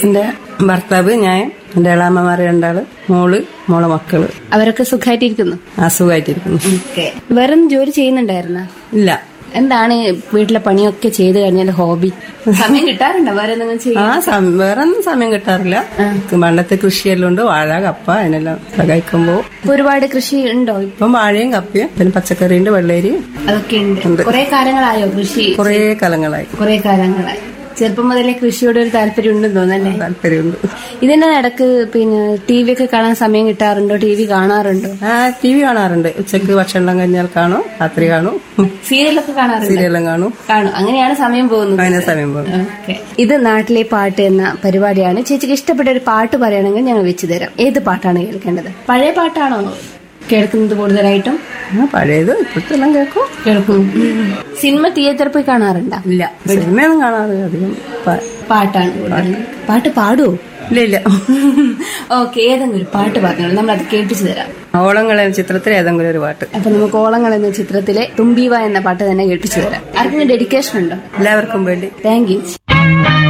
എന്റെ ഭർത്താവ് ഞാൻ എന്റെ ഇളാമ്മമാര് രണ്ടാള് മോള് മോളെ മക്കള് അവരൊക്കെ സുഖമായിട്ടിരിക്കുന്നു അസുഖമായിട്ടിരിക്കുന്നു വേറെ ജോലി ചെയ്യുന്നുണ്ടായിരുന്ന ഇല്ല എന്താണ് വീട്ടിലെ പണിയൊക്കെ ചെയ്ത് കഴിഞ്ഞാൽ ഹോബി സമയം കിട്ടാറുണ്ടോ വേറെ എന്തെങ്കിലും ചെയ്യും ആ സം- വേറെ ഒന്നും സമയം കിട്ടാറില്ല പണ്ടത്തെ കൃഷിയെല്ലാം ഉണ്ട് വാഴ കപ്പ അതിനെല്ലാം സഹായിക്കുമ്പോ ഇപ്പൊ ഒരുപാട് കൃഷി ഉണ്ടോ ഇപ്പം വാഴയും കപ്പയും പിന്നെ പച്ചക്കറിയുണ്ട് വെള്ളരി അതൊക്കെ ഉണ്ട് കുറെ കാലങ്ങളായോ കൃഷി കുറേ കാലങ്ങളായി കുറെ കാലങ്ങളായി ചെറുപ്പം മുതലേ കൃഷിയോട് ഒരു താല്പര്യം ഉണ്ടെന്ന് തോന്നല്ലേ താല്പര്യമുണ്ട് ഇതിന്റെ നടക്ക് പിന്നെ ടി വി ഒക്കെ കാണാൻ സമയം കിട്ടാറുണ്ടോ ടി വി കാണാറുണ്ടോ ആ ടി വി കാണാറുണ്ട് ഉച്ചക്ക് ഭക്ഷണം കഴിഞ്ഞാൽ കാണും രാത്രി കാണും സീരിയലൊക്കെ കാണാറുണ്ടോ സീരിയലും കാണും കാണും അങ്ങനെയാണ് സമയം പോകുന്നത് അതിനെ സമയം പോകും ഓക്കേ. ഇത് നാട്ടിലെ പാട്ട് എന്ന പരിപാടിയാണ് ചേച്ചിക്ക് ഇഷ്ടപ്പെട്ട ഒരു പാട്ട് പറയുകയാണെങ്കിൽ ഞങ്ങൾ വെച്ചു തരാം ഏത് പാട്ടാണ് കേൾക്കേണ്ടത് പഴയ പാട്ടാണോ കേൾക്കുന്നത് കൂടുതലായിട്ടും ആ പഴയത് ഇപ്പോഴത്തെ എല്ലാം കേൾക്കും കേൾക്കും സിനിമ തിയേറ്ററിൽ പോയി കാണാറുണ്ടോ ഇല്ല സിനിമയൊന്നും കാണാറ് അധികം പ- പാട്ടാണ് കൂടുതൽ പാട്ട് പാടുവോ ഇല്ല ഇല്ല ഓക്കെ ഏതെങ്കിലും ഒരു പാട്ട് പറഞ്ഞോളൂ നമ്മൾ അത് കേൾപ്പിച്ചു തരാം ഓളങ്ങളെ ചിത്രത്തിൽ ഏതെങ്കിലും ഒരു പാട്ട് അപ്പൊ നമുക്ക് ഓളങ്ങൾ എന്ന ചിത്രത്തിലെ തുമ്പീവ എന്ന പാട്ട് തന്നെ കേൾപ്പിച്ചു തരാം ആർക്കെങ്കിലും ഡെഡിക്കേഷൻ ഉണ്ടോ എല്ലാവർക്കും വേണ്ടി താങ്ക് യു